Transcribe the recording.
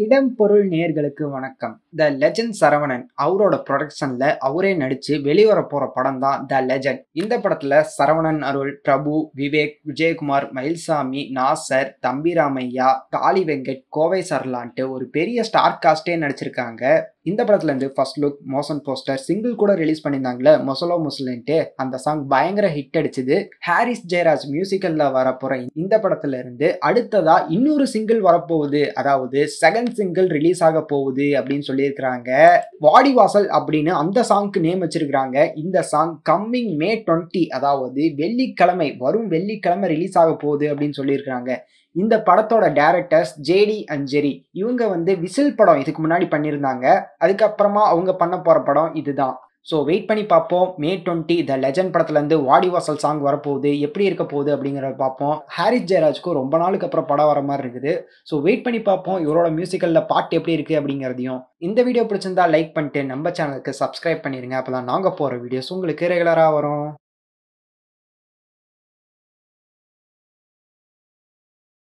இடம் பொருள் நேர்களுக்கு வணக்கம் த லெஜண்ட் சரவணன் அவரோட ப்ரொடக்ஷன்ல அவரே நடிச்சு வெளிவர போற படம் தான் த லெஜண்ட் இந்த படத்துல சரவணன் அருள் பிரபு விவேக் விஜயகுமார் மயில்சாமி நாசர் தம்பிராமையா காளி வெங்கட் கோவை சரலான்ட்டு ஒரு பெரிய ஸ்டார் காஸ்டே நடிச்சிருக்காங்க இந்த படத்துல இருந்து first look motion poster single கூட ரிலீஸ் பண்ணியிருந்தாங்களே மொசலோ முஸ்லின்ட்டு அந்த சாங் பயங்கர ஹிட் அடிச்சுது ஹாரிஸ் ஜெயராஜ் மியூசிக்கல்ல வரப்போற இந்த படத்துல இருந்து அடுத்ததா இன்னொரு சிங்கிள் வரப்போகுது அதாவது செகண்ட் சிங்கிள் ரிலீஸ் ஆக போகுது அப்படின்னு சொல்லியிருக்கிறாங்க வாடிவாசல் அப்படின்னு அந்த சாங்க்கு நேம் வச்சிருக்கிறாங்க இந்த சாங் கம்மிங் மே டுவெண்ட்டி அதாவது வெள்ளிக்கிழமை வரும் வெள்ளிக்கிழமை ரிலீஸ் ஆக போகுது அப்படின்னு சொல்லியிருக்கிறாங்க இந்த படத்தோட டேரக்டர்ஸ் ஜேடி அண்ட் ஜெரி இவங்க வந்து விசில் படம் இதுக்கு முன்னாடி பண்ணியிருந்தாங்க அதுக்கப்புறமா அவங்க பண்ண போற படம் இதுதான் ஸோ வெயிட் பண்ணி பார்ப்போம் மே டுவெண்ட்டி த லெஜண்ட் படத்துலேருந்து வாடிவாசல் சாங் வரப்போகுது எப்படி இருக்க போகுது அப்படிங்கிறத பார்ப்போம் ஹாரிஸ் ஜெயராஜ்க்கும் ரொம்ப நாளுக்கு அப்புறம் படம் வர மாதிரி இருக்குது ஸோ வெயிட் பண்ணி பார்ப்போம் இவரோட மியூசிக்கலில் பாட்டு எப்படி இருக்குது அப்படிங்கிறதையும் இந்த வீடியோ பிடிச்சிருந்தா லைக் பண்ணிட்டு நம்ம சேனலுக்கு சப்ஸ்கிரைப் பண்ணிடுங்க அப்போ தான் நாங்கள் போகிற வீடியோஸ் உங்களுக்கு ரெகுலராக வரும்